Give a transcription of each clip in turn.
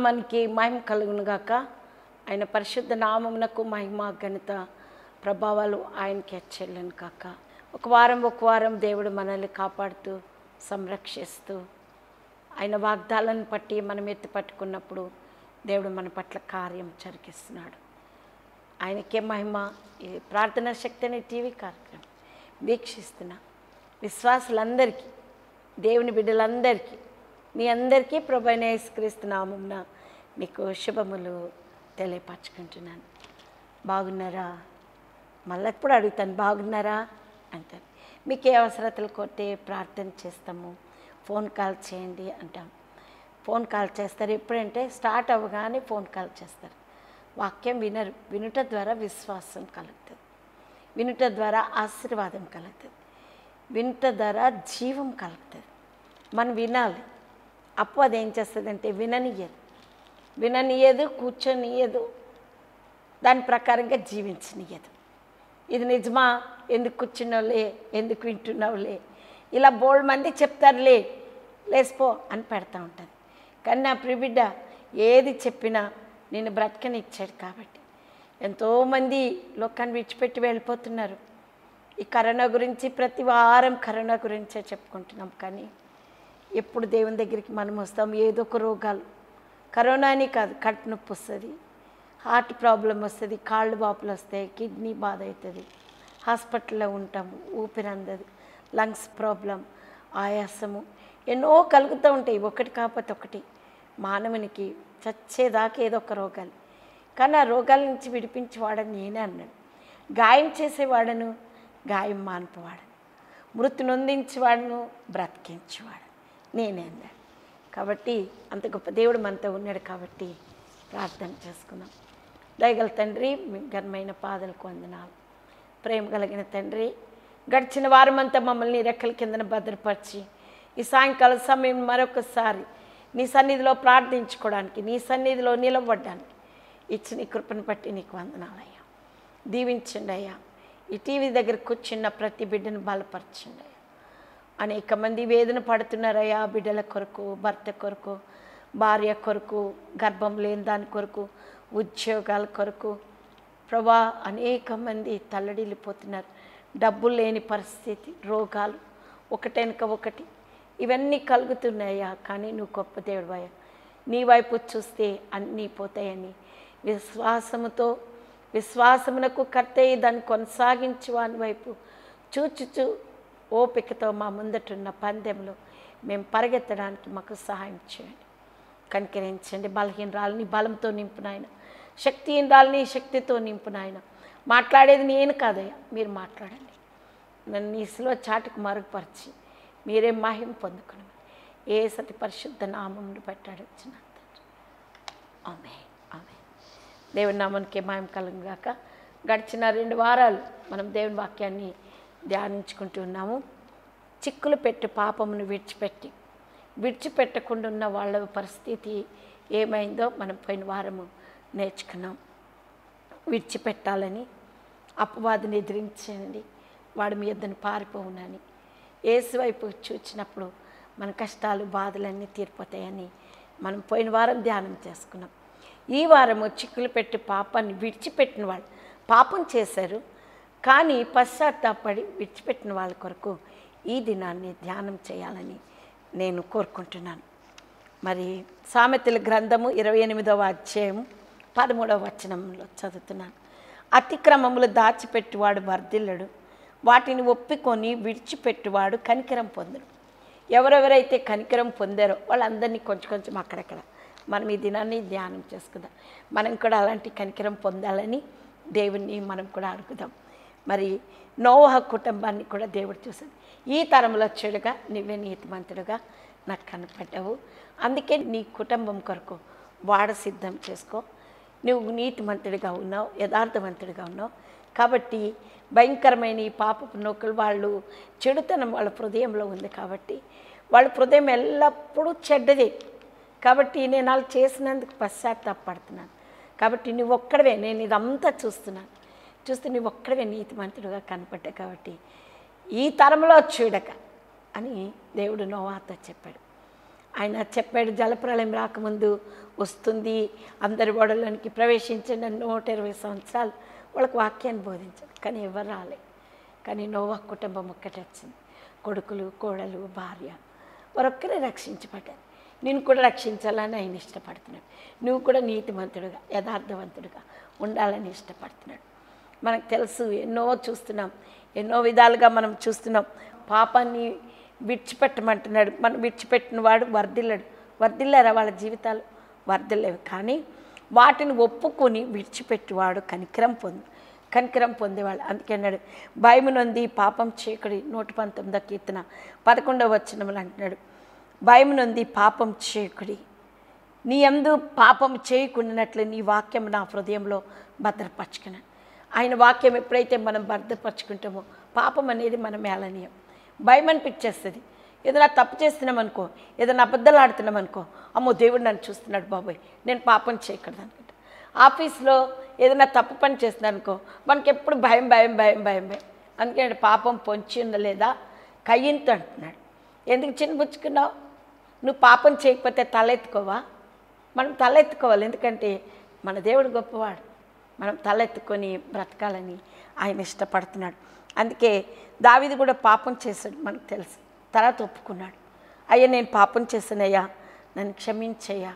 నామానికి మహిమ కలుగును గాక ఆయన పరిశుద్ధ నామమునకు మహిమ ఘనత ప్రభావాలు ఆయనకి చెల్లను కాక ఒక వారం ఒక వారం దేవుడు మనల్ని కాపాడుతూ సంరక్షిస్తూ ఆయన వాగ్దాలను పట్టి మనం ఎత్తి పట్టుకున్నప్పుడు దేవుడు మన పట్ల కార్యం జరిగిస్తున్నాడు ఆయనకే మహిమ ఈ ప్రార్థనా శక్తి అనే టీవీ కార్యక్రమం వీక్షిస్తున్న విశ్వాసులందరికీ దేవుని బిడ్డలందరికీ మీ అందరికీ ప్రభైన యేసుక్రీస్తు నామమున మీకు శుభములు తెలియపరచుకుంటున్నాను బాగున్నారా మళ్ళీ ఎప్పుడు అడుగుతాను బాగున్నారా అంటాను మీకు ఏ అవసరతలు కొట్టే ప్రార్థన చేస్తాము ఫోన్ కాల్ చేయండి అంటాం ఫోన్ కాల్ చేస్తారు ఎప్పుడంటే స్టార్ట్ అవ్వగానే ఫోన్ కాల్ చేస్తారు వాక్యం వినరు వినుట ద్వారా విశ్వాసం కలుగుతుంది వినుట ద్వారా ఆశీర్వాదం కలుగుతుంది వినుట ద్వారా జీవం కలుగుతుంది మనం వినాలి అప్పు అది ఏం చేస్తుందంటే విననీయదు విననీయదు కూర్చొనియదు దాని ప్రకారంగా జీవించనీయదు ఇది నిజమా ఎందుకు కూర్చున్నావులే ఎందుకు వింటున్నావులే ఇలా బోల్డ్ మంది చెప్తారులే లేసిపో అని పెడతా ఉంటుంది కానీ నా ప్రిబిడ్డ ఏది చెప్పినా నేను బ్రతకనిచ్చాడు కాబట్టి ఎంతోమంది లోకాన్ని విడిచిపెట్టి వెళ్ళిపోతున్నారు ఈ కరోనా గురించి ప్రతి వారం కరోనా గురించే చెప్పుకుంటున్నాం కానీ ఎప్పుడు దేవుని దగ్గరికి మనం వస్తాం ఏదో ఒక రోగాలు కరోనా అని కాదు కట్టు నొప్పి వస్తుంది హార్ట్ ప్రాబ్లం వస్తుంది కాళ్ళు వాపులు వస్తాయి కిడ్నీ బాధ అవుతుంది హాస్పిటల్లో ఉంటాము ఊపిరి అందదు లంగ్స్ ప్రాబ్లం ఆయాసము ఎన్నో కలుగుతూ ఉంటాయి ఒకటి కాకపోతే ఒకటి మానవునికి చచ్చేదాకా ఏదో ఒక రోగాలు కానీ ఆ రోగాల నుంచి విడిపించి వాడని నేనే అన్నాడు గాయం చేసేవాడను గాయం మాన్పవాడను మృతి నొందించేవాడను బ్రతికించేవాడు నేనే అన్నాడు కాబట్టి అంత గొప్ప దేవుడు మనతో ఉన్నాడు కాబట్టి ప్రార్థన చేసుకుందాం దయగల తండ్రి మీ ఘనమైన పాదలకు వందనాలు ప్రేమ కలిగిన తండ్రి గడిచిన వారమంతా మమ్మల్ని రెక్కల కిందన భద్రపరిచి ఈ సాయంకాల సమయం మరొకసారి నీ సన్నిధిలో ప్రార్థించుకోవడానికి నీ సన్నిధిలో నిలబడడానికి ఇచ్చిన ఈ కృపను బట్టి నీకు వందనాలయ్యా దీవించండి అయ్యా ఈ టీవీ దగ్గర కూర్చున్న ప్రతి బిడ్డను బలపరచండి అయ్యా అనేక మంది వేదన పడుతున్నారయ్యా బిడ్డల కొరకు భర్త కొరకు భార్య కొరకు గర్భం లేని దాని కొరకు ఉద్యోగాల కొరకు ప్రభా అనేక మంది తల్లడిల్లిపోతున్నారు డబ్బులు లేని పరిస్థితి రోగాలు ఒకటెనక ఒకటి ఇవన్నీ కలుగుతున్నాయా కానీ నువ్వు గొప్ప దేవుడు నీ వైపు చూస్తే అన్నీ పోతాయని విశ్వాసముతో విశ్వాసమునకు కర్తయ్యి దాన్ని కొనసాగించు వాని వైపు చూచుచు ఓపికతో మా ముందటున్న పందెంలో మేము పరిగెత్తడానికి మాకు సహాయం చేయండి కనికరించండి బలహీనరాలని బలంతో నింపునాయన శక్తిహీనరాలని శక్తితో నింపునాయన మాట్లాడేది నేను కాదయ్యా మీరు మాట్లాడండి నన్ను నీసులో చాటుకు మరుగుపరిచి మీరే మహిమ పొందుకుని ఏ సతి పరిశుద్ధ నామమును పెట్టాడు వచ్చిన ఆమె ఆమె దేవుని నామానికి మహిమ కలుగుగాక గడిచిన రెండు వారాలు మనం దేవుని వాక్యాన్ని ధ్యానించుకుంటూ ఉన్నాము చిక్కులు పెట్టి పాపమును విడిచిపెట్టి విడిచిపెట్టకుండా ఉన్న వాళ్ళ పరిస్థితి ఏమైందో మనం పోయిన వారము నేర్చుకున్నాం విడిచిపెట్టాలని అపవాదిని ఎదిరించండి వాడి మీ ఇద్దరిని పారిపోవునని ఏసు వైపు చూచినప్పుడు మన కష్టాలు బాధలన్నీ తీరిపోతాయని మనం పోయిన వారం ధ్యానం చేసుకున్నాం ఈ వారము చిక్కులు పెట్టి పాపాన్ని విడిచిపెట్టిన వాళ్ళు పాపం చేశారు కానీ పశ్చాత్తాపడి విడిచిపెట్టిన వాళ్ళ కొరకు ఈ దినాన్ని ధ్యానం చేయాలని నేను కోరుకుంటున్నాను మరి సామెతల గ్రంథము ఇరవై ఎనిమిదవ అధ్యాయం పదమూడవ వచనంలో చదువుతున్నాను అతిక్రమములు దాచిపెట్టువాడు వర్ధిల్లడు వాటిని ఒప్పుకొని విడిచిపెట్టువాడు కనికరం పొందడు ఎవరెవరైతే కనికరం పొందారో వాళ్ళందరినీ కొంచెం కొంచెం అక్కడక్కడ మనం ఈ దినాన్ని ధ్యానం చేసుకుందాం మనం కూడా అలాంటి కనికరం పొందాలని దేవుణ్ణి మనం కూడా అడుగుదాం మరి నోవహ కుటుంబాన్ని కూడా దేవుడు చూసాడు ఈ తరంలో చెడుగా నువ్వే నీతిమంతుడుగా నాకు కనపడ్డావు అందుకే నీ కుటుంబం కొరకు వాడ సిద్ధం చేసుకో నువ్వు నీతిమంతుడిగా ఉన్నావు యథార్థవంతుడిగా ఉన్నావు కాబట్టి భయంకరమైన ఈ పాపపు నొక్కులు వాళ్ళు చెడుతనం వాళ్ళ హృదయంలో ఉంది కాబట్టి వాళ్ళ హృదయం ఎల్లప్పుడూ చెడ్డదే కాబట్టి నేను అలా చేసినందుకు పశ్చాత్తాపడుతున్నాను కాబట్టి నువ్వు ఒక్కడవే నేను ఇదంతా చూస్తున్నాను చూస్తే నువ్వు ఒక్కడవే నీతిమంతుడుగా కనపడ్డా కాబట్టి ఈ తరంలో చూడక అని దేవుడు నోవాతో చెప్పాడు ఆయన చెప్పాడు జలప్రలయం రాకముందు వస్తుంది అందరి ఓడలోనికి ప్రవేశించిన నూట ఇరవై సంవత్సరాలు వాళ్ళకి వాక్యాన్ని బోధించాడు కానీ ఎవరు రాలే కానీ నోవా కుటుంబం ఒక్కటే వచ్చింది కొడుకులు కోడలు భార్య వారొక్కరే రక్షించబడ్డారు నేను కూడా రక్షించాలని ఆయన ఇష్టపడుతున్నాడు నువ్వు కూడా నీతిమంతుడుగా యథార్థవంతుడుగా ఉండాలని ఇష్టపడుతున్నాడు మనకు తెలుసు ఎన్నో చూస్తున్నాం ఎన్నో విధాలుగా మనం చూస్తున్నాం పాపాన్ని విడిచిపెట్టమంటున్నాడు మనం విడిచిపెట్టిన వాడు వర్ధిల్లడు వర్ధిల్లారా వాళ్ళ జీవితాలు వర్ధిల్లేవు కానీ వాటిని ఒప్పుకొని విడిచిపెట్టేవాడు కనికరం పొందు కనికరం పొందేవాళ్ళు అందుకే అన్నాడు భయము నొంది పాపం చీకడి నూట పంతొమ్మిదో కీర్తన పదకొండవ వచనములు అంటున్నాడు భయము నొంది పాపం చీకడి నీ అందు పాపం చేయకుండానట్లు నీ వాక్యం నా హృదయంలో భద్రపరచుకున్నాను ఆయన వాక్యం ఎప్పుడైతే మనం భద్రపరచుకుంటామో పాపం అనేది మనం మేళనీయం భయం అనిపించేస్తుంది ఏదైనా తప్పు చేస్తున్నాం అనుకో ఏదైనా అబద్ధాలు ఆడుతున్నాం అనుకో అమ్మో దేవుడు నన్ను చూస్తున్నాడు బాబాయ్ నేను పాపం చేయకూడదు అనుకుంటా ఆఫీస్లో ఏదైనా తప్పు పని చేస్తున్నాను అనుకో మనకి ఎప్పుడు భయం భయం భయం భయం భయం అందుకే పాపం పొంచి ఉందా లేదా కయ్యింతో అంటున్నాడు ఎందుకు చిన్నపుచ్చుకున్నావు నువ్వు పాపం చేయకపోతే తలెత్తుకోవా మనం తలెత్తుకోవాలి ఎందుకంటే మన దేవుడు గొప్పవాడు మనం తలెత్తుకొని బ్రతకాలని ఆయన ఇష్టపడుతున్నాడు అందుకే దావిది కూడా పాపం చేశాడు మనకు తెలుసు తర్వాత ఒప్పుకున్నాడు అయ్యా నేను పాపం చేశానయ్యా నన్ను క్షమించయ్యా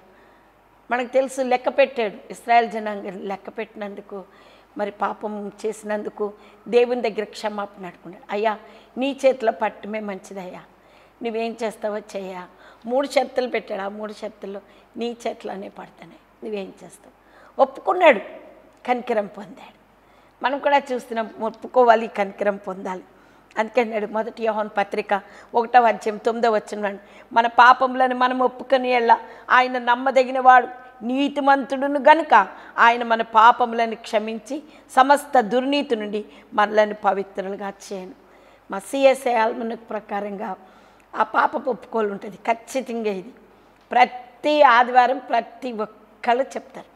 మనకు తెలుసు లెక్క పెట్టాడు ఇస్రాయల్ జనాంగం లెక్క పెట్టినందుకు మరి పాపం చేసినందుకు దేవుని దగ్గర క్షమాపణ అడుకున్నాడు అయ్యా నీ చేతిలో పట్టమే మంచిదయ్యా నువ్వేం చేస్తావో చెయ్యా మూడు షరతులు పెట్టాడు ఆ మూడు షరతుల్లో నీ చేతిలోనే పడతానే నువ్వేం చేస్తావు ఒప్పుకున్నాడు కనికరం పొందాడు మనం కూడా చూస్తున్నాం ఒప్పుకోవాలి కనికరం పొందాలి అందుకన్నాడు మొదటి యోహన్ పత్రిక ఒకటో అధ్యాయం తొమ్మిదో వచ్చిన మన పాపములను మనం ఒప్పుకొని వెళ్ళ ఆయన నమ్మదగిన వాడు నీతిమంతుడును గనుక ఆయన మన పాపములను క్షమించి సమస్త దుర్నీతి నుండి మనలను పవిత్రులుగా చేయను మా సిఎస్ఐ ఆల్మనక్ ప్రకారంగా ఆ పాప ఒప్పుకోలు ఉంటుంది ఖచ్చితంగా ఇది ప్రతి ఆదివారం ప్రతి ఒక్కళ్ళు చెప్తారు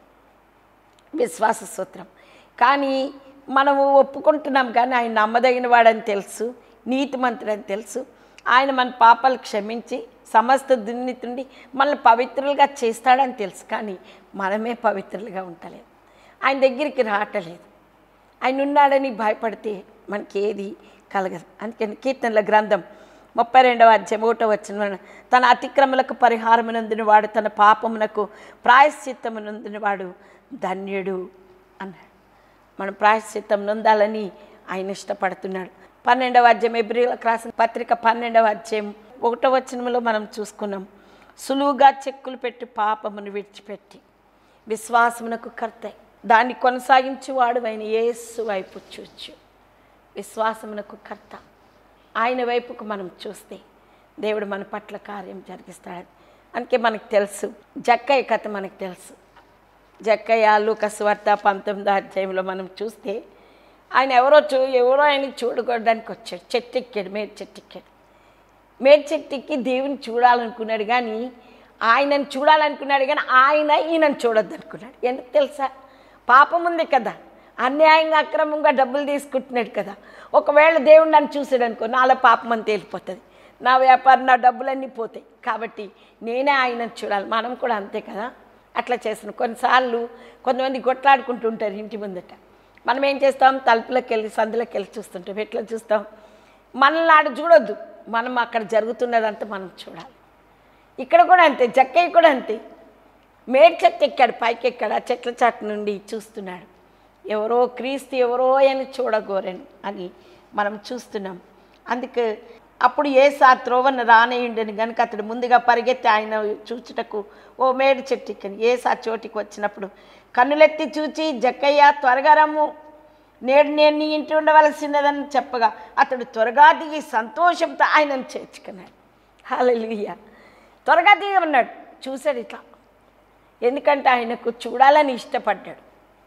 విశ్వాస సూత్రం కానీ మనము ఒప్పుకుంటున్నాం కానీ ఆయన నమ్మదగిన వాడని తెలుసు నీతిమంతుడని తెలుసు ఆయన మన పాపాలు క్షమించి సమస్త దుర్నీతుండి మనల్ని పవిత్రులుగా చేస్తాడని తెలుసు కానీ మనమే పవిత్రులుగా ఉండలేదు ఆయన దగ్గరికి రావటలేదు ఆయన ఉన్నాడని భయపడితే మనకి ఏది కలగదు అందుకని కీర్తనల గ్రంథం ముప్పై రెండవ అధ్యాయం ఒకటో వచ్చిన తన అతిక్రమలకు పరిహారమునందుని వాడు తన పాపమునకు ప్రాయశ్చిత్తమునందుని వాడు ధన్యుడు అన్నాడు మనం ప్రాయశ్చిత్తం నొందాలని ఆయన ఇష్టపడుతున్నాడు పన్నెండవ అధ్యాయం ఎబ్రిలకు రాసిన పత్రిక పన్నెండవ అధ్యాయం ఒకటో వచనంలో మనం చూసుకున్నాం సులువుగా చెక్కులు పెట్టి పాపమును విడిచిపెట్టి విశ్వాసమునకు కర్త దాన్ని కొనసాగించువాడు ఆయన యేసు వైపు చూచు విశ్వాసమునకు కర్త ఆయన వైపుకు మనం చూస్తే దేవుడు మన పట్ల కార్యం జరిగిస్తాడు అందుకే మనకు తెలుసు జక్కయ్య కథ మనకు తెలుసు జక్కయ్య లూకస్ వార్త పంతొమ్మిదో అధ్యాయంలో మనం చూస్తే ఆయన ఎవరో చూ ఎవరో ఆయన చూడకూడడానికి వచ్చాడు చెట్టు ఎక్కాడు మేడి చెట్టు ఎక్కాడు మేడి చెట్టు ఎక్కి దేవుని చూడాలనుకున్నాడు కానీ ఆయనను చూడాలనుకున్నాడు కానీ ఆయన ఈయనను చూడొద్దు అనుకున్నాడు ఎందుకు తెలుసా పాపం ఉంది కదా అన్యాయంగా అక్రమంగా డబ్బులు తీసుకుంటున్నాడు కదా ఒకవేళ దేవుడు నన్ను చూసాడు అనుకో నాలో పాపం అని తేలిపోతుంది నా వ్యాపారం నా డబ్బులన్నీ పోతాయి కాబట్టి నేనే ఆయనను చూడాలి మనం కూడా అంతే కదా అట్లా చేసిన కొన్నిసార్లు కొంతమంది కొట్లాడుకుంటుంటారు ఇంటి ముందట మనం ఏం చేస్తాం తలుపులోకి వెళ్ళి సందులోకి వెళ్ళి చూస్తుంటాం ఎట్లా చూస్తాం మనల్ని ఆడ చూడొద్దు మనం అక్కడ జరుగుతున్నదంతా మనం చూడాలి ఇక్కడ కూడా అంతే జక్కయ్య కూడా అంతే మేడ్ చెట్టు ఎక్కాడు పైకి ఎక్కాడు ఆ చెట్ల చాటు నుండి చూస్తున్నాడు ఎవరో క్రీస్తు ఎవరో అని చూడగోరను అని మనం చూస్తున్నాం అందుకే అప్పుడు ఏ సార్ త్రోవన్న రానేయుండని కనుక అతడు ముందుగా పరిగెత్తి ఆయన చూచుటకు ఓ మేడి చెట్టు ఎక్కని ఏ సార్ చోటికి వచ్చినప్పుడు కన్నులెత్తి చూచి జక్కయ్య త్వరగా రమ్ము నేడు నేను నీ ఇంటి ఉండవలసినదని చెప్పగా అతడు త్వరగా దిగి సంతోషంతో ఆయనను చేర్చుకున్నాడు హాలలుయ్య త్వరగా దిగి ఉన్నాడు చూశాడు ఇట్లా ఎందుకంటే ఆయనకు చూడాలని ఇష్టపడ్డాడు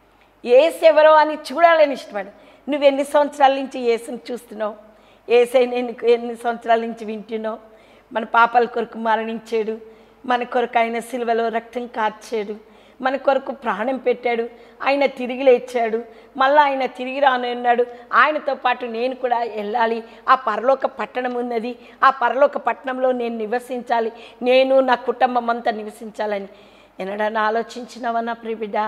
ఏసు ఎవరో అని చూడాలని ఇష్టపడ్డాడు నువ్వు ఎన్ని సంవత్సరాల నుంచి ఏసుని చూస్తున్నావు ఏసై నేను ఎన్ని సంవత్సరాల నుంచి వింటున్నావు మన పాపాల కొరకు మరణించాడు మన కొరకు ఆయన సిలువలో రక్తం కార్చాడు మన కొరకు ప్రాణం పెట్టాడు ఆయన తిరిగి లేచాడు మళ్ళీ ఆయన తిరిగి రానున్నాడు ఆయనతో పాటు నేను కూడా వెళ్ళాలి ఆ పరలోక పట్టణం ఉన్నది ఆ పరలోక పట్టణంలో నేను నివసించాలి నేను నా కుటుంబం అంతా నివసించాలని ఎన్నడన్నా ఆలోచించినవా నా ప్రిబిడ్డ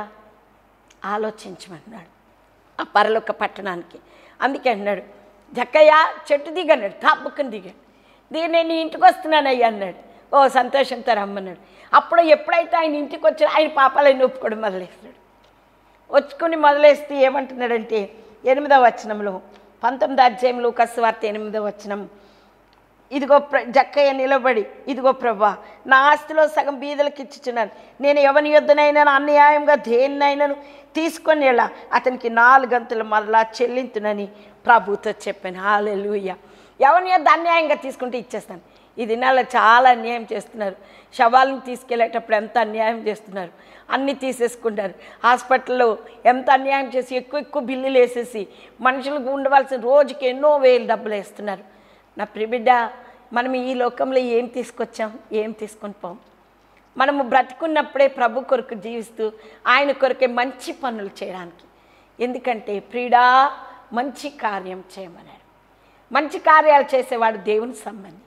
ఆలోచించమన్నాడు ఆ పరలోక పట్టణానికి అందుకే అన్నాడు జక్కయ్య చెట్టు దిగన్నాడు తాపుకుని దిగాడు దిగి నేను నీ ఇంటికి వస్తున్నానయ్యా అన్నాడు ఓ సంతోషంతో రమ్మన్నాడు అప్పుడు ఎప్పుడైతే ఆయన ఇంటికి వచ్చాడో ఆయన పాపాలని ఒప్పుకోవడం మొదలేస్తాడు వచ్చుకుని మొదలేస్తే ఏమంటున్నాడంటే ఎనిమిదవ వచనంలో పంతొమ్మిది అధ్యాయంలో కసువార్త ఎనిమిదవ వచనం ఇదిగో ప్ర జక్కయ్య నిలబడి ఇదిగో ప్రభా నా ఆస్తిలో సగం బీదలకు ఇచ్చుచున్నాను నేను ఎవని యొద్దనైనా అన్యాయంగా దేన్నైనాను తీసుకొని వెళ్ళా అతనికి నాలుగంతులు మరలా చెల్లింతునని ప్రభుతో చెప్పాను హాలెలుయ్య ఎవని యొద్ద అన్యాయంగా తీసుకుంటే ఇచ్చేస్తాను ఈ దినాల్లో చాలా అన్యాయం చేస్తున్నారు శవాలను తీసుకెళ్ళేటప్పుడు ఎంత అన్యాయం చేస్తున్నారు అన్నీ తీసేసుకుంటారు హాస్పిటల్లో ఎంత అన్యాయం చేసి ఎక్కువ ఎక్కువ బిల్లులు వేసేసి మనుషులకు ఉండవలసిన రోజుకి ఎన్నో వేలు డబ్బులు వేస్తున్నారు నా ప్రిబిడ్డ మనం ఈ లోకంలో ఏం తీసుకొచ్చాం ఏం తీసుకొని పోం మనము బ్రతుకున్నప్పుడే ప్రభు కొరకు జీవిస్తూ ఆయన కొరకే మంచి పనులు చేయడానికి ఎందుకంటే ప్రియుడా మంచి కార్యం చేయమన్నాడు మంచి కార్యాలు చేసేవాడు దేవుని సంబంధి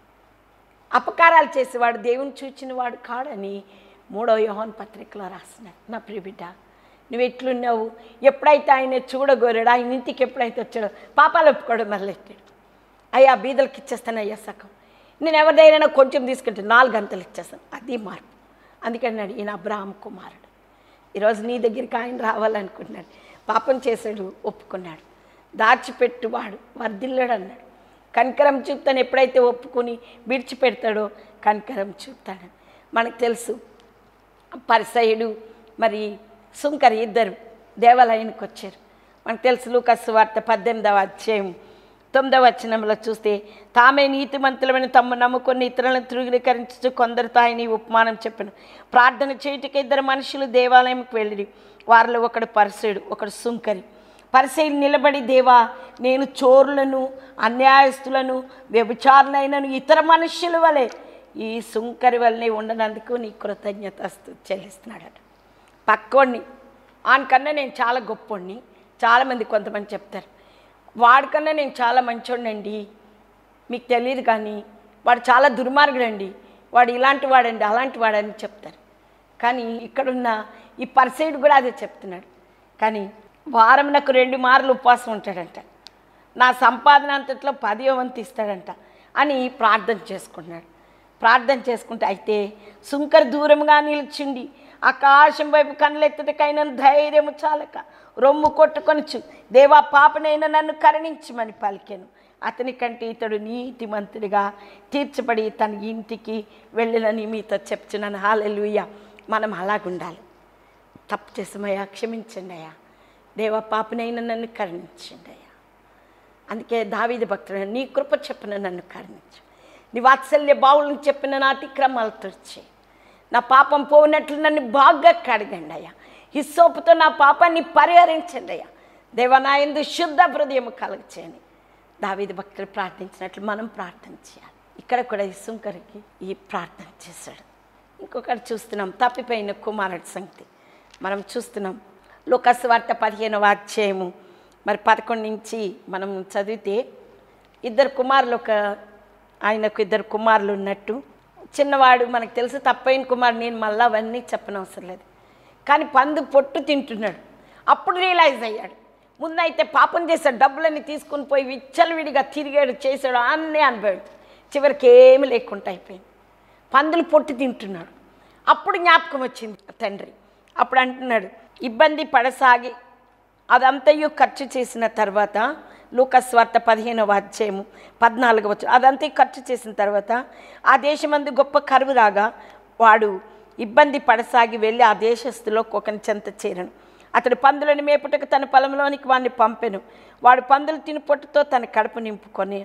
అపకారాలు చేసేవాడు దేవుని చూచిన వాడు కాడని మూడో యోహన్ పత్రికలో రాసినాడు నా ప్రియబిడ్డ నువ్వు ఎట్లున్నావు ఎప్పుడైతే ఆయన చూడగోరాడు ఆయన ఇంటికి ఎప్పుడైతే వచ్చాడో పాపాలు ఒప్పుకోవడం మొదలెట్టాడు అయ్యా బీదలకు ఇచ్చేస్తాను అయ్యా సగం నేను ఎవరిదైనా కొంచెం తీసుకుంటే నాలుగు గంటలు ఇచ్చేస్తాను అది మార్పు అందుకన్నాడు ఈయన అబ్రాహం కుమారుడు ఈరోజు నీ దగ్గరికి ఆయన రావాలనుకున్నాడు పాపం చేశాడు ఒప్పుకున్నాడు దాచిపెట్టువాడు వర్ధిల్లాడు అన్నాడు కనికరం చూపుతాను ఎప్పుడైతే ఒప్పుకొని విడిచిపెడతాడో కనికరం చూపుతాడు మనకు తెలుసు పరిసయుడు మరి సుంకరి ఇద్దరు దేవాలయానికి వచ్చారు మనకు తెలుసు లూకస్ వార్త పద్దెనిమిదవ అధ్యాయం తొమ్మిదవ వచనంలో చూస్తే తామే నీతిమంతులమైన తమ్ము నమ్ముకొని ఇతరులను ధృవీకరించు కొందరితో ఆయన ఈ ఉపమానం చెప్పాను ప్రార్థన చేయుటకి ఇద్దరు మనుషులు దేవాలయంకి వెళ్ళి వారిలో ఒకడు పరిసయుడు ఒకడు సుంకరి పరిసయుడు నిలబడి దేవా నేను చోరులను అన్యాయస్తులను వ్యభిచారులైనను ఇతర మనుష్యుల వలె ఈ సుంకరి వల్లనే ఉండనందుకు నీ కృతజ్ఞత చెల్లిస్తున్నాడట పక్కోడిని ఆనికన్నా నేను చాలా గొప్పోడిని చాలామంది కొంతమంది చెప్తారు వాడికన్నా నేను చాలా మంచోడినండి మీకు తెలియదు కానీ వాడు చాలా దుర్మార్గుడండి వాడు ఇలాంటి వాడండి అలాంటి వాడని చెప్తారు కానీ ఇక్కడున్న ఈ పర్సైడ్ కూడా అదే చెప్తున్నాడు కానీ వారం నాకు రెండు మార్లు ఉపవాసం ఉంటాడంట నా సంపాదన అంతట్లో పదివ వంతు ఇస్తాడంట అని ప్రార్థన చేసుకున్నాడు ప్రార్థన చేసుకుంటే అయితే సుంకర్ దూరంగా నిలిచిండి ఆకాశం వైపు కళ్ళెత్తటకైనా ధైర్యము చాలక రొమ్ము కొట్టుకొనచ్చు దేవా పాపనైనా నన్ను కరుణించమని పలికాను అతని కంటే ఇతడు నీతిమంతుడిగా తీర్చబడి తన ఇంటికి వెళ్ళినని మీతో చెప్తున్నాను హాలెలుయ్య మనం అలాగుండాలి తప్పు చేసామయ్యా క్షమించండి అయ్యా దేవ పాపనైనా నన్ను కరుణించండి అయ్యా అందుకే దావీది భక్తుడు నీ కృప చెప్పిన నన్ను కరుణించు నీ వాత్సల్య బావులను చెప్పిన నా అతిక్రమాలు తుడిచి నా పాపం పోయినట్లు నన్ను బాగా కడగండి అయ్యా హిస్సోపుతో నా పాపాన్ని పరిహరించండి అయ్యా దేవ నా ఎందు శుద్ధ హృదయం కలగచేయని దావీది భక్తులు ప్రార్థించినట్లు మనం ప్రార్థన చేయాలి ఇక్కడ కూడా ఈ సుంకరికి ఈ ప్రార్థన చేశాడు ఇంకొకటి చూస్తున్నాం తప్పిపోయిన కుమారుడి సంగతి మనం చూస్తున్నాం లోకస్ వార్త పదిహేనవ అధ్యాయము మరి పదకొండు నుంచి మనం చదివితే ఇద్దరు కుమారులు ఒక ఆయనకు ఇద్దరు కుమారులు ఉన్నట్టు చిన్నవాడు మనకు తెలుసు తప్పైన కుమారుడు నేను మళ్ళీ అవన్నీ చెప్పనవసరం లేదు కానీ పందు పొట్టు తింటున్నాడు అప్పుడు రియలైజ్ అయ్యాడు ముందైతే పాపం చేశాడు డబ్బులన్నీ తీసుకుని పోయి విచ్చలవిడిగా తిరిగాడు చేశాడు అన్నీ అనుభవాడు చివరికి ఏమి లేకుండా అయిపోయింది పందులు పొట్టు తింటున్నాడు అప్పుడు జ్ఞాపకం వచ్చింది తండ్రి అప్పుడు అంటున్నాడు ఇబ్బంది పడసాగి అదంతయు ఖర్చు చేసిన తర్వాత లూకస్వార్త పదిహేనవ అధ్యాయము పద్నాలుగు వచ్చు అదంతా ఖర్చు చేసిన తర్వాత ఆ దేశమందు గొప్ప కరువు రాగా వాడు ఇబ్బంది పడసాగి వెళ్ళి ఆ దేశస్తులో ఒకని చెంత చేరను అతడు పందులను మేపుటకు తన పొలంలోనికి వాడిని పంపెను వాడు పందులు తిని పొట్టుతో తన కడుపు నింపుకొని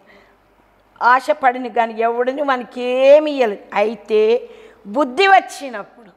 ఆశపడిన కానీ ఎవడిని మనకి ఏమి ఇయ్యలేదు అయితే బుద్ధి వచ్చినప్పుడు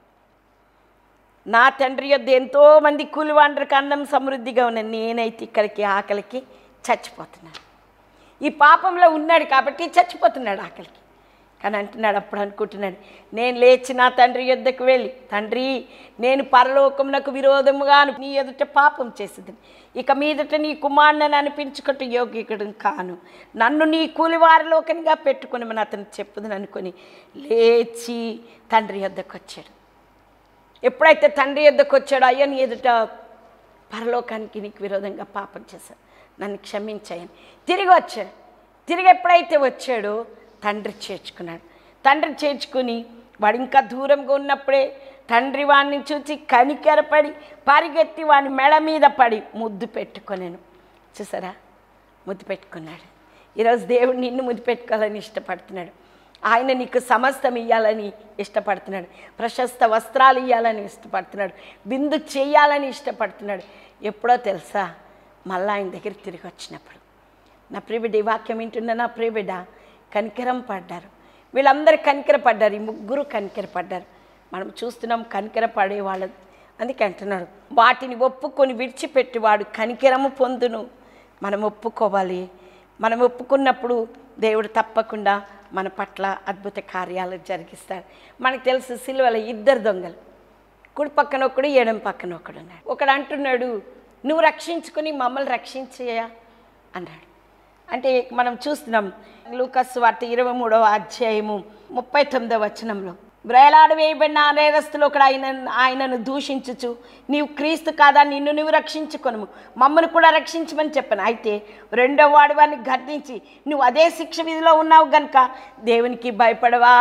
నా తండ్రి యొద్ద ఎంతోమంది కూలివాండ్రికి అన్నం సమృద్ధిగా ఉన్న నేనైతే ఇక్కడికి ఆకలికి చచ్చిపోతున్నాను ఈ పాపంలో ఉన్నాడు కాబట్టి చచ్చిపోతున్నాడు ఆకలికి కానీ అంటున్నాడు అప్పుడు అనుకుంటున్నాడు నేను లేచి నా తండ్రి యొద్దకు వెళ్ళి తండ్రి నేను పరలోకమునకు విరోధముగా నీ ఎదుట పాపం చేసింది ఇక మీదట నీ కుమారుని అనిపించుకుంటూ యోగికుడు కాను నన్ను నీ కూలివారిలోకనిగా పెట్టుకుని అతను చెప్పుదని అనుకొని లేచి తండ్రి యొద్దకు వచ్చాడు ఎప్పుడైతే తండ్రి యొద్దకు వచ్చాడో అయ్యా నీ ఎదుట పరలోకానికి నీకు విరోధంగా పాపం చేశాను నన్ను క్షమించాయని తిరిగి వచ్చాడు తిరిగి ఎప్పుడైతే వచ్చాడో తండ్రి చేర్చుకున్నాడు తండ్రి చేర్చుకుని వాడు ఇంకా దూరంగా ఉన్నప్పుడే తండ్రి వాడిని చూసి కనికెరపడి పరిగెత్తి వాని మెడ మీద పడి ముద్దు పెట్టుకొనేను చూసారా ముద్దు పెట్టుకున్నాడు ఈరోజు దేవుడు నిన్ను ముద్దు పెట్టుకోవాలని ఇష్టపడుతున్నాడు ఆయన నీకు సమస్తం ఇవ్వాలని ఇష్టపడుతున్నాడు ప్రశస్త వస్త్రాలు ఇవ్వాలని ఇష్టపడుతున్నాడు బిందు చేయాలని ఇష్టపడుతున్నాడు ఎప్పుడో తెలుసా మళ్ళా ఆయన దగ్గర తిరిగి వచ్చినప్పుడు నా ప్రియబిడ్డ ఈ వాక్యం వింటున్న నా ప్రియబిడ్డ కనికరం పడ్డారు వీళ్ళందరూ కనికర పడ్డారు ఈ ముగ్గురు కనికర పడ్డారు మనం చూస్తున్నాం కనికర పడేవాళ్ళు అందుకే అంటున్నాడు వాటిని ఒప్పుకొని విడిచిపెట్టేవాడు కనికరము పొందును మనం ఒప్పుకోవాలి మనం ఒప్పుకున్నప్పుడు దేవుడు తప్పకుండా మన పట్ల అద్భుత కార్యాలు జరిగిస్తాడు మనకు తెలుసు సిలువల ఇద్దరు దొంగలు కుడి పక్కన ఒకడు ఎడం పక్కన ఒకడు ఉన్నాడు ఒకడు అంటున్నాడు నువ్వు రక్షించుకుని మమ్మల్ని రక్షించయా అన్నాడు అంటే మనం చూస్తున్నాం లూకస్ వార్త ఇరవై మూడవ అధ్యాయము ముప్పై తొమ్మిదవ వచనంలో వ్రేలాడ వేయబడిన ఆ నేరస్తులు ఒకడు ఆయన ఆయనను దూషించుచు నీవు క్రీస్తు కాదా నిన్ను నువ్వు రక్షించుకొనుము మమ్మల్ని కూడా రక్షించమని చెప్పాను అయితే రెండో వాడు వాడిని గర్దించి నువ్వు అదే శిక్ష విధిలో ఉన్నావు గనుక దేవునికి భయపడవా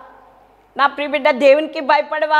నా ప్రియబిడ్డ దేవునికి భయపడవా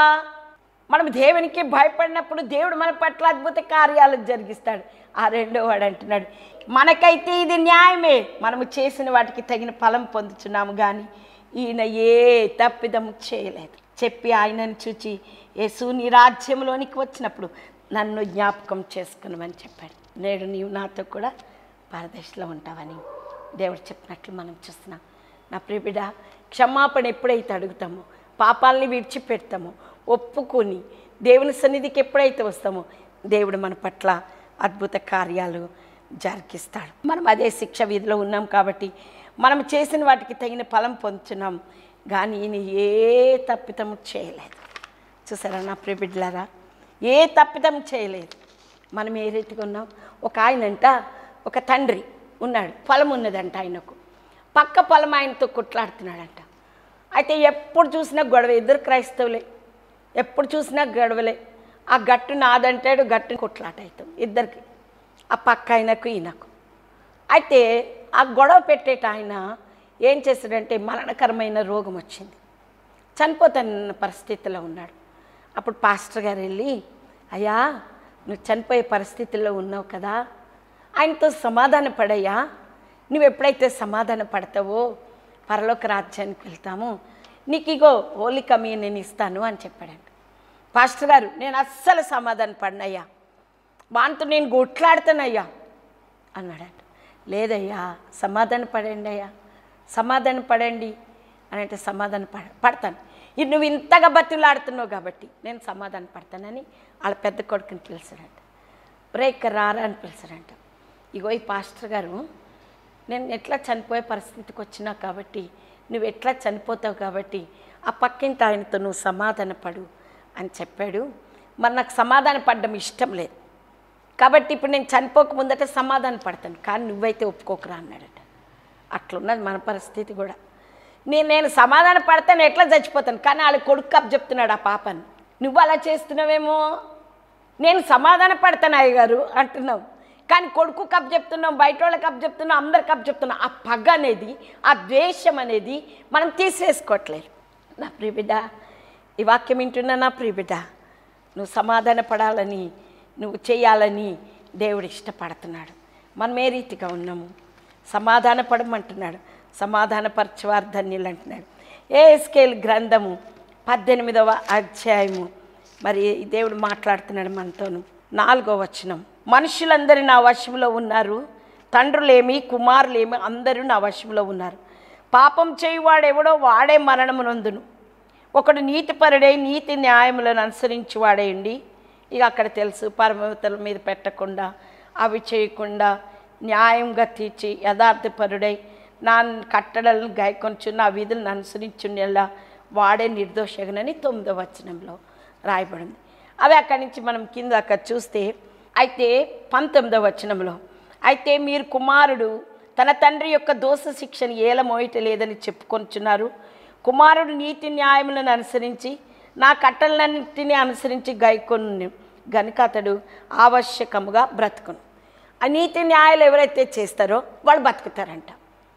మనం దేవునికి భయపడినప్పుడు దేవుడు మన పట్ల అద్భుత కార్యాలు జరిగిస్తాడు ఆ రెండో వాడు అంటున్నాడు మనకైతే ఇది న్యాయమే మనము చేసిన వాటికి తగిన ఫలం పొందుతున్నాము కానీ ఈయన ఏ తప్పిదము చేయలేదు చెప్పి ఆయనను చూచి యేసు నీ రాజ్యంలోనికి వచ్చినప్పుడు నన్ను జ్ఞాపకం చేసుకునమని చెప్పాడు నేడు నీవు నాతో కూడా పరదేశంలో ఉంటావని దేవుడు చెప్పినట్లు మనం చూస్తున్నాం నా ప్రియబిడ క్షమాపణ ఎప్పుడైతే అడుగుతామో పాపాలని విడిచిపెడతామో ఒప్పుకొని దేవుని సన్నిధికి ఎప్పుడైతే వస్తామో దేవుడు మన పట్ల అద్భుత కార్యాలు జరిగిస్తాడు మనం అదే శిక్ష విధిలో ఉన్నాం కాబట్టి మనం చేసిన వాటికి తగిన ఫలం పొందుతున్నాం కానీ ఈయన ఏ తప్పిదము చేయలేదు చూసారా నా ప్రియబిడ్డలారా ఏ తప్పిదం చేయలేదు మనం ఏ రీతిగా ఉన్నాం ఒక ఆయనంట ఒక తండ్రి ఉన్నాడు పొలం ఉన్నదంట ఆయనకు పక్క పొలం ఆయనతో కొట్లాడుతున్నాడంట అయితే ఎప్పుడు చూసినా గొడవ ఇద్దరు క్రైస్తవులే ఎప్పుడు చూసినా గొడవలే ఆ గట్టు నాదంటాడు గట్టు కొట్లాట అవుతాం ఇద్దరికి ఆ పక్క ఆయనకు ఈయనకు అయితే ఆ గొడవ పెట్టేట ఆయన ఏం చేశాడంటే మరణకరమైన రోగం వచ్చింది చనిపోతానన్న పరిస్థితిలో ఉన్నాడు అప్పుడు పాస్టర్ గారు వెళ్ళి అయ్యా నువ్వు చనిపోయే పరిస్థితిలో ఉన్నావు కదా ఆయనతో సమాధాన పడయ్యా నువ్వు ఎప్పుడైతే సమాధాన పడతావో పరలోక రాజ్యానికి వెళ్తాము నీకు ఇగో హోలీ కమియన్ నేను ఇస్తాను అని చెప్పాడంట పాస్టర్ గారు నేను అస్సలు సమాధాన పడినయ్యా వానితో నేను కొట్లాడుతానయ్యా అన్నాడంట లేదయ్యా సమాధాన పడండి అయ్యా సమాధాన పడండి అని అంటే సమాధాన పడ పడతాను ఇది నువ్వు ఇంతగా బతులాడుతున్నావు కాబట్టి నేను సమాధాన పడతానని వాళ్ళ పెద్ద కొడుకుని పిలిచాడంట బ్రేక్ రారా అని పిలిచాడంట ఇగో ఈ పాస్టర్ గారు నేను ఎట్లా చనిపోయే పరిస్థితికి వచ్చినా కాబట్టి నువ్వు ఎట్లా చనిపోతావు కాబట్టి ఆ పక్కింటి ఆయనతో నువ్వు సమాధాన పడు అని చెప్పాడు మరి నాకు సమాధాన పడడం ఇష్టం లేదు కాబట్టి ఇప్పుడు నేను చనిపోక ముందట సమాధాన పడతాను కానీ నువ్వైతే ఒప్పుకోకరా అన్నాడట అట్లున్నది మన పరిస్థితి కూడా నేను నేను సమాధాన పడతాను ఎట్లా చచ్చిపోతాను కానీ వాళ్ళ కొడుకు కప్ చెప్తున్నాడు ఆ పాపని నువ్వు అలా చేస్తున్నావేమో నేను సమాధాన పడతాను అయ్యగారు అంటున్నావు కానీ కొడుకు కప్ చెప్తున్నాం బయట వాళ్ళ కప్ చెప్తున్నాం అందరి కప్ చెప్తున్నాం ఆ పగ అనేది ఆ ద్వేషం అనేది మనం తీసేసుకోవట్లేదు నా ప్రియబిడ్డ ఈ వాక్యం వింటున్నా నా ప్రియబిడ్డ నువ్వు సమాధాన పడాలని నువ్వు చేయాలని దేవుడు ఇష్టపడుతున్నాడు మనం ఏ రీతిగా ఉన్నాము సమాధాన పడమంటున్నాడు సమాధానపరచవారు ధన్యులు అంటున్నాడు ఏ స్కేల్ గ్రంథము పద్దెనిమిదవ అధ్యాయము మరి దేవుడు మాట్లాడుతున్నాడు మనతోను నాలుగో వచనం మనుషులందరూ నా వశంలో ఉన్నారు తండ్రులేమి కుమారులేమి అందరూ నా వశంలో ఉన్నారు పాపం చేయువాడెవడో వాడే మరణమునందును ఒకడు నీతిపరుడై నీతి న్యాయములను అనుసరించి వాడేయండి ఇక అక్కడ తెలుసు పరమవతల మీద పెట్టకుండా అవి చేయకుండా న్యాయంగా తీర్చి యథార్థపరుడై నా కట్టడలను గాయకొంచు నా విధులను అనుసరించుండేలా వాడే నిర్దోషగనని తొమ్మిదో వచనంలో రాయబడింది అవి అక్కడి నుంచి మనం కింద అక్కడ చూస్తే అయితే పంతొమ్మిదో వచనంలో అయితే మీరు కుమారుడు తన తండ్రి యొక్క దోష శిక్షను ఏల మోయట లేదని చెప్పుకొనిచున్నారు కుమారుడు నీతి న్యాయములను అనుసరించి నా కట్టలన్నింటినీ అనుసరించి గైకొని గనుక అతడు ఆవశ్యకముగా బ్రతుకును ఆ నీతి న్యాయాలు ఎవరైతే చేస్తారో వాళ్ళు బతుకుతారంట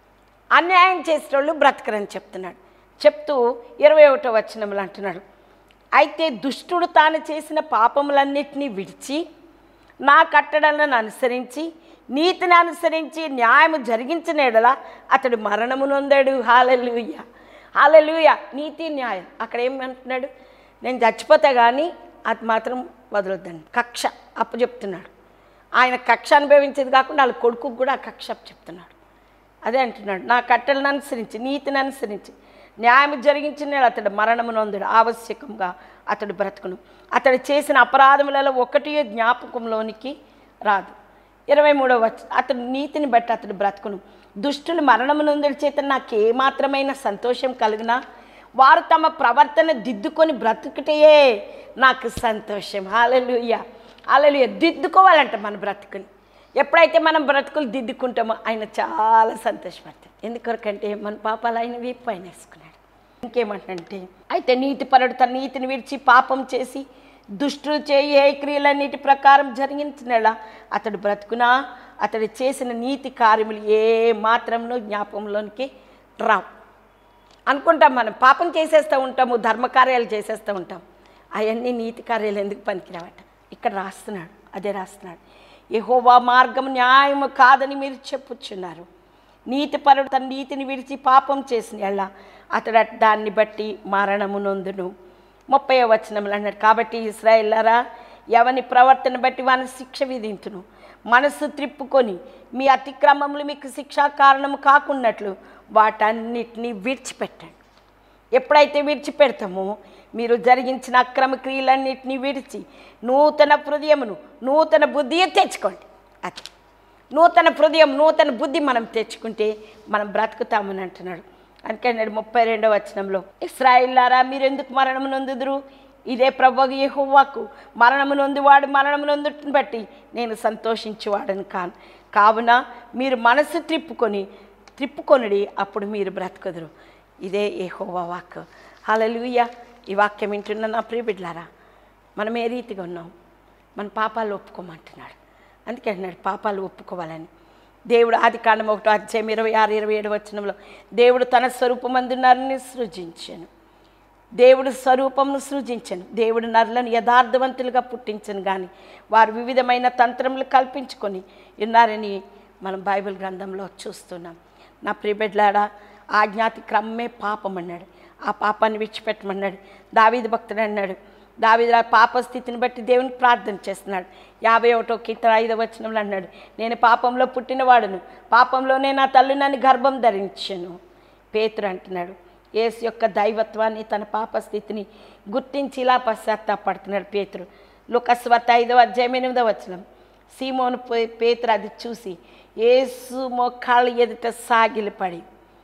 అన్యాయం చేసేటోళ్ళు బ్రతకరని చెప్తున్నాడు చెప్తూ ఇరవై ఒకటో వచనములు అంటున్నాడు అయితే దుష్టుడు తాను చేసిన పాపములన్నిటినీ విడిచి నా కట్టడలను అనుసరించి నీతిని అనుసరించి న్యాయము జరిగించిన ఎడల అతడు మరణము నొందాడు హాలెలుయ హాలెలుయ నీతి న్యాయం అక్కడ ఏమంటున్నాడు నేను చచ్చిపోతే కానీ అది మాత్రం వదలొద్దండి కక్ష అప్పు చెప్తున్నాడు ఆయన కక్ష అనుభవించేది కాకుండా వాళ్ళ కొడుకుకు కూడా ఆ కక్ష అప్పు చెప్తున్నాడు అదే అంటున్నాడు నా కట్టలను అనుసరించి నీతిని అనుసరించి న్యాయం జరిగించిన అతడు మరణము నొందుడు ఆవశ్యకంగా అతడు బ్రతుకును అతడు చేసిన అపరాధములలో ఒకటి జ్ఞాపకంలోనికి రాదు ఇరవై మూడవ వచ్చ అతడు నీతిని బట్టి అతడు బ్రతుకును దుష్టులు మరణము నొందుడి చేత నాకు ఏమాత్రమైన సంతోషం కలిగినా వారు తమ ప్రవర్తన దిద్దుకొని బ్రతుకుటయే నాకు సంతోషం హాలలుయ్య హాలలుయ్య దిద్దుకోవాలంట మన బ్రతుకుని ఎప్పుడైతే మనం బ్రతుకులు దిద్దుకుంటామో ఆయన చాలా సంతోషపడతాడు ఎందుకొరకంటే మన పాపాలు ఆయన వీపు పైన వేసుకున్నాడు ఇంకేమంటే అయితే నీతిపరుడు తన నీతిని విడిచి పాపం చేసి దుష్టులు చేయి ఏ క్రియలన్నిటి ప్రకారం జరిగించినలా అతడు బ్రతుకునా అతడు చేసిన నీతి కార్యములు ఏ మాత్రంలో జ్ఞాపకంలోనికి రావు అనుకుంటాం మనం పాపం చేసేస్తూ ఉంటాము ధర్మకార్యాలు చేసేస్తూ ఉంటాం అవన్నీ నీతి కార్యాలు ఎందుకు పనికిరావట ఇక్కడ రాస్తున్నాడు అదే రాస్తున్నాడు యెహోవా మార్గం న్యాయము కాదని మీరు చెప్పుచున్నారు నీతిపరుడు తన నీతిని విడిచి పాపం చేసిన ఎళ్ళ అతడు దాన్ని బట్టి మరణము నొందును ముప్పై వచనములు అన్నాడు కాబట్టి ఇస్రాయిల్లరా ఎవని ప్రవర్తన బట్టి వాని శిక్ష విధించును మనసు త్రిప్పుకొని మీ అతిక్రమములు మీకు శిక్షా కారణము కాకున్నట్లు వాటన్నిటిని విడిచిపెట్టండి ఎప్పుడైతే విడిచిపెడతామో మీరు జరిగించిన అక్రమ క్రియలన్నింటినీ విడిచి నూతన హృదయమును నూతన బుద్ధి తెచ్చుకోండి అది నూతన హృదయం నూతన బుద్ధి మనం తెచ్చుకుంటే మనం బ్రతుకుతామని అంటున్నాడు అందుకన్నాడు ముప్పై రెండవ వచనంలో ఇస్రాయిల్లారా మీరు ఎందుకు మరణము నొందుదురు ఇదే ప్రభు యెహోవాకు మరణము నొందువాడు మరణము నొందుటిని బట్టి నేను సంతోషించేవాడని కాను కావున మీరు మనసు త్రిప్పుకొని త్రిప్పుకొనుడి అప్పుడు మీరు బ్రతుకుదురు ఇదే యెహోవా వాక్ హల్లెలూయా ఈ వాక్యం వింటున్న నా ప్రియ బిడ్డలారా మనం ఏ రీతిగా ఉన్నాం మన పాపాలు ఒప్పుకోమంటున్నాడు అందుకే అంటున్నాడు పాపాలు ఒప్పుకోవాలని దేవుడు ఆది కాండం ఒకటో అధ్యాయం ఇరవై ఆరు ఇరవై ఏడు వచనంలో దేవుడు తన స్వరూపమందు నరుని సృజించాను దేవుడు స్వరూపమును సృజించను దేవుడు నరులను యథార్థవంతులుగా పుట్టించను కానీ వారు వివిధమైన తంత్రములు కల్పించుకొని ఉన్నారని మనం బైబిల్ గ్రంథంలో చూస్తున్నాం నా ప్రియబిడ్లాడా ఆజ్ఞాతి క్రమమే పాపం అన్నాడు ఆ పాపాన్ని విడిచిపెట్టమన్నాడు దావీదు భక్తుడు అన్నాడు దావీదు ఆ పాప స్థితిని బట్టి దేవునికి ప్రార్థన చేస్తున్నాడు యాభై ఒకటో కీర్తన ఐదవ వచనంలో అన్నాడు నేను పాపంలో పుట్టినవాడును పాపంలోనే నా తల్లి నన్ను గర్భం ధరించాను పేతురు అంటున్నాడు యేసు యొక్క దైవత్వాన్ని తన పాప స్థితిని గుర్తించి ఇలా పశ్చాత్తాపడుతున్నాడు పేతురు లుకస్వత ఐదవ అధ్యాయం ఎనిమిదవ వచనం సీమోను పే- పేతురు అది చూసి యేసు మోకాళ్ళ ఎదుట సాగిలపడి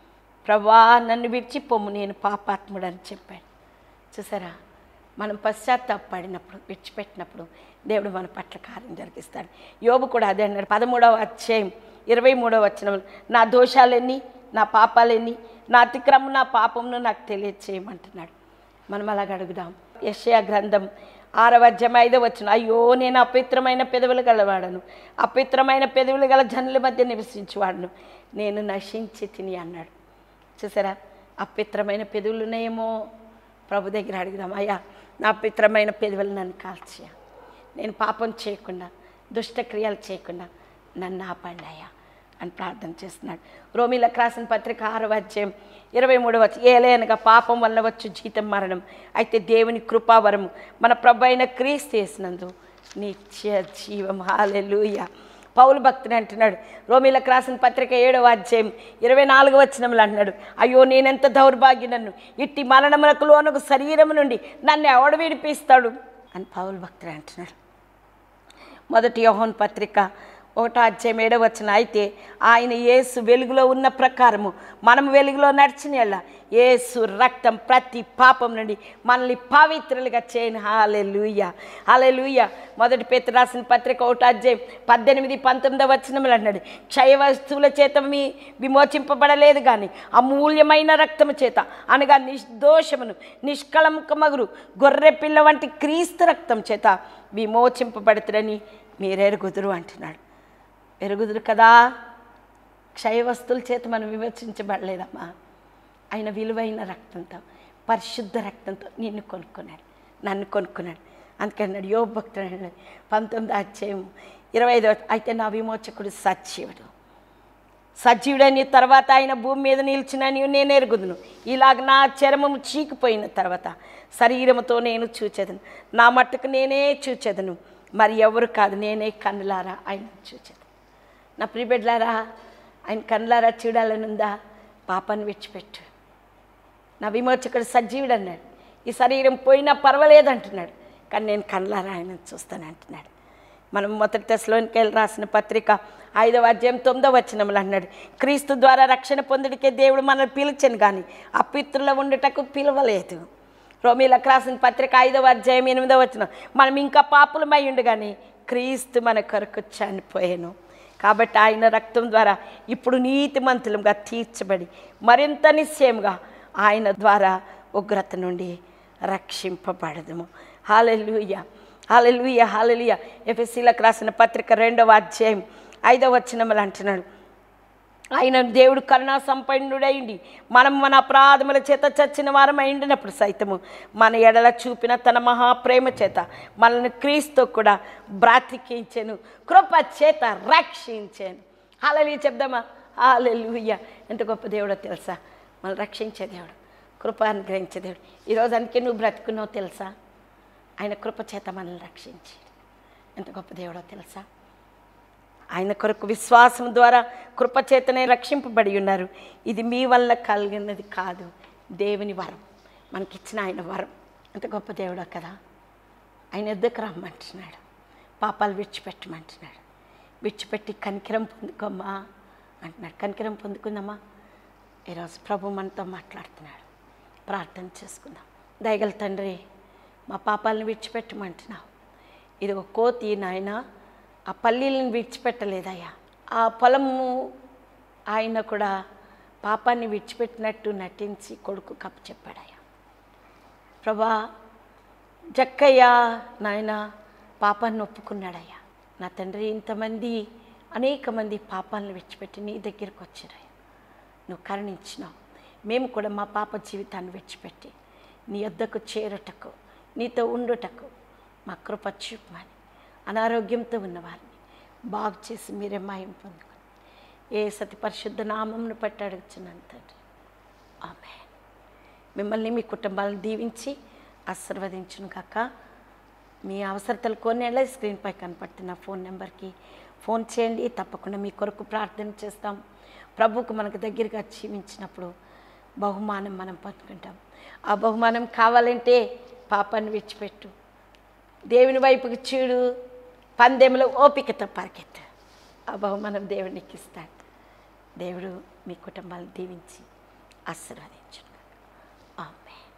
ప్రభా నన్ను విడిచి పొమ్ము నేను పాపాత్ముడని చెప్పాడు చూసారా మనం పశ్చాత్తాపడినప్పుడు విడిచిపెట్టినప్పుడు దేవుడు మన పట్ల కార్యం జరిగిస్తాడు యోబు కూడా అదే అన్నాడు పదమూడవ అధ్యాయం ఇరవై మూడవ వచనం నా దోషాలెన్ని నా పాపాలెన్ని నా అతిక్రమం నా పాపమును నాకు తెలియచేయమంటున్నాడు మనం అలాగ అడుగుదాం యషయా గ్రంథం ఆరవ అధ్యాయం ఐదవ వచ్చిన అయ్యో నేను అపవిత్రమైన పెదవులు గలవాడను అపవిత్రమైన పెదవులు గల జనుల మధ్య నివసించేవాడను నేను నశించి తిని అన్నాడు చూసారా అపవిత్రమైన పెదవులు ఉన్నాయేమో ప్రభు దగ్గర అడుగుదాం అయ్యా నా అపవిత్రమైన పెదవులు నన్ను కాల్చయా నేను పాపం చేయకుండా దుష్టక్రియలు చేయకుండా నన్ను ఆపండి అయ్యా అని ప్రార్థన చేస్తున్నాడు రోమిలకు రాసిన పత్రిక ఆరవ అధ్యాయం ఇరవై మూడవ వచ్చి ఏలైనగా పాపం వల్ల వచ్చు జీతం మరణం అయితే దేవుని కృపావరము మన ప్రభు అయిన క్రీస్తు చేసినందు నిత్య జీవం హాలెలూయ పౌలు భక్తుని అంటున్నాడు రోమిలకు రాసిన పత్రిక ఏడవ అధ్యాయం ఇరవై నాలుగు వచనములు అంటున్నాడు అయ్యో నేనెంత దౌర్భాగ్యునన్ను ఇట్టి మరణములకు లోనకు శరీరం నుండి నన్ను ఎవడు విడిపిస్తాడు అని పౌలు భక్తుడు అంటున్నాడు మొదటి యోహన్ పత్రిక ఒకటో అధ్యాయం ఏడవ వచ్చిన అయితే ఆయన యేసు వెలుగులో ఉన్న ప్రకారము మనం వెలుగులో నడిచిన ఎళ్ళ యేసు రక్తం ప్రతి పాపం నుండి మనల్ని పవిత్రులుగా చేయను హాలే లూయ హాలే లూయ మొదటి పేత రాసిన పత్రిక ఒకటో అధ్యాయం పద్దెనిమిది పంతొమ్మిదో వచ్చినములు అన్నాడు క్షయ వస్తువుల చేత మీ విమోచింపబడలేదు కానీ అమూల్యమైన రక్తము చేత అనగా నిర్దోషమును నిష్కళంకమగురు గొర్రె పిల్ల వంటి క్రీస్తు రక్తం చేత విమోచింపబడుతురని మీరెరుగుదురు అంటున్నాడు ఎరుగుదురు కదా క్షయ వస్తువుల చేత మనం విమర్శించబడలేదమ్మా ఆయన విలువైన రక్తంతో పరిశుద్ధ రక్తంతో నిన్ను కొనుక్కున్నాడు నన్ను కొనుక్కున్నాడు అందుకన్నాడు యోగ భక్తుడు అన్నాడు పంతొమ్మిది అధ్యాయం ఇరవై ఐదు అయితే నా విమోచకుడు సజీవుడు సజీవుడని తర్వాత ఆయన భూమి మీద నిలిచినని నేను ఎరుగుదును ఇలాగ నా చర్మము చీకిపోయిన తర్వాత శరీరముతో నేను చూచెదను నా మట్టుకు నేనే చూచెదను మరి ఎవరు కాదు నేనే కన్నులారా ఆయన చూచెదను నా ప్రిబిడ్లారా ఆయన కన్నులారా చూడాలనుందా పాపాన్ని విడిచిపెట్టు నా విమోచకుడు సజీవుడు అన్నాడు ఈ శరీరం పోయినా పర్వాలేదు అంటున్నాడు కానీ నేను కళ్ళారా ఆయన చూస్తాను అంటున్నాడు మనం మొదటి దశలోనికి వెళ్ళి రాసిన పత్రిక ఐదవ అధ్యాయం తొమ్మిదవ వచనములు అన్నాడు క్రీస్తు ద్వారా రక్షణ పొందుడికే దేవుడు మనల్ని పిలిచాను కానీ అపిత్రుల ఉండుటకు పిలవలేదు రోమిలకు రాసిన పత్రిక ఐదవ అధ్యాయం ఎనిమిదవ వచనం మనం ఇంకా పాపులమై ఉండు కానీ క్రీస్తు మన కొరకు చనిపోయాను కాబట్టి ఆయన రక్తం ద్వారా ఇప్పుడు నీతిమంతులుగా తీర్చబడి మరింత నిశ్చయముగా ఆయన ద్వారా ఉగ్రత నుండి రక్షింపబడదుము హాలెలుయ హాలెలుయ హాలెలుయ ఎఫ్ఎస్సీలకు రాసిన పత్రిక రెండవ అధ్యాయం ఐదవ వచనములు అంటున్నాడు ఆయన దేవుడు కరుణా సంపన్నుడైండి మనం మన అపరాధముల చేత చచ్చిన వారం అయిండినప్పుడు సైతము మన ఎడల చూపిన తన మహాప్రేమ చేత మనల్ని క్రీస్తు కూడా బ్రాతికించాను కృప చేత రక్షించాను హాలలు చెప్దామా హాలెలుయ్య ఎంత గొప్ప దేవుడో తెలుసా మనల్ని రక్షించే దేవుడు కృప అనుగ్రహించే దేవుడు ఈరోజు అందుకే నువ్వు బ్రతుకున్నావు తెలుసా ఆయన కృప చేత మనల్ని రక్షించాడు ఎంత గొప్ప దేవుడో తెలుసా ఆయన కొరకు విశ్వాసం ద్వారా కృపచేతనే రక్షింపబడి ఉన్నారు ఇది మీ వల్ల కలిగినది కాదు దేవుని వరం మనకిచ్చిన ఆయన వరం ఎంత గొప్ప దేవుడో కదా ఆయన ఎద్దకు రమ్మంటున్నాడు పాపాలు విడిచిపెట్టమంటున్నాడు విడిచిపెట్టి కనికరం పొందుకోమ్మా అంటున్నాడు కనికరం పొందుకుందామా ఈరోజు ప్రభు మనతో మాట్లాడుతున్నాడు ప్రార్థన చేసుకుందాం దయగల తండ్రి మా పాపాలను విడిచిపెట్టమంటున్నావు ఇది ఒక కోతి నాయన ఆ పల్లీలను విడిచిపెట్టలేదయ్యా ఆ పొలము ఆయన కూడా పాపాన్ని విడిచిపెట్టినట్టు నటించి కొడుకు కప్పు చెప్పాడయ్యా ప్రభా జక్కయ్య నాయన పాపాన్ని ఒప్పుకున్నాడయ్యా నా తండ్రి ఇంతమంది అనేక మంది పాపాలను విడిచిపెట్టి నీ దగ్గరికి వచ్చారయ్యా నువ్వు కరుణించినావు మేము కూడా మా పాప జీవితాన్ని విడిచిపెట్టి నీ వద్దకు చేరుటకు నీతో ఉండుటకు మా కృప చూపమని అనారోగ్యంతో ఉన్నవారిని బాగు చేసి మీరే మాయం పొందుకొని ఏ సతి పరిశుద్ధ నామంను పట్టి అడుగుతున్నాను తండ్రి ఆమె మిమ్మల్ని మీ కుటుంబాలను దీవించి ఆశీర్వదించును కాక మీ అవసరతలు కొన్నేళ్ళ స్క్రీన్పై కనపడుతున్న ఫోన్ నెంబర్కి ఫోన్ చేయండి తప్పకుండా మీ కొరకు ప్రార్థన చేస్తాం ప్రభువుకు మనకు దగ్గరగా జీవించినప్పుడు బహుమానం మనం పొందుకుంటాం ఆ బహుమానం కావాలంటే పాపాన్ని విడిచిపెట్టు దేవుని వైపుకి చూడు పందెంలో ఓపికతో పరిగెత్తు ఆ బహుమానం దేవునికి ఇస్తాడు దేవుడు మీ కుటుంబాలను దీవించి ఆశీర్వదించును ఆమె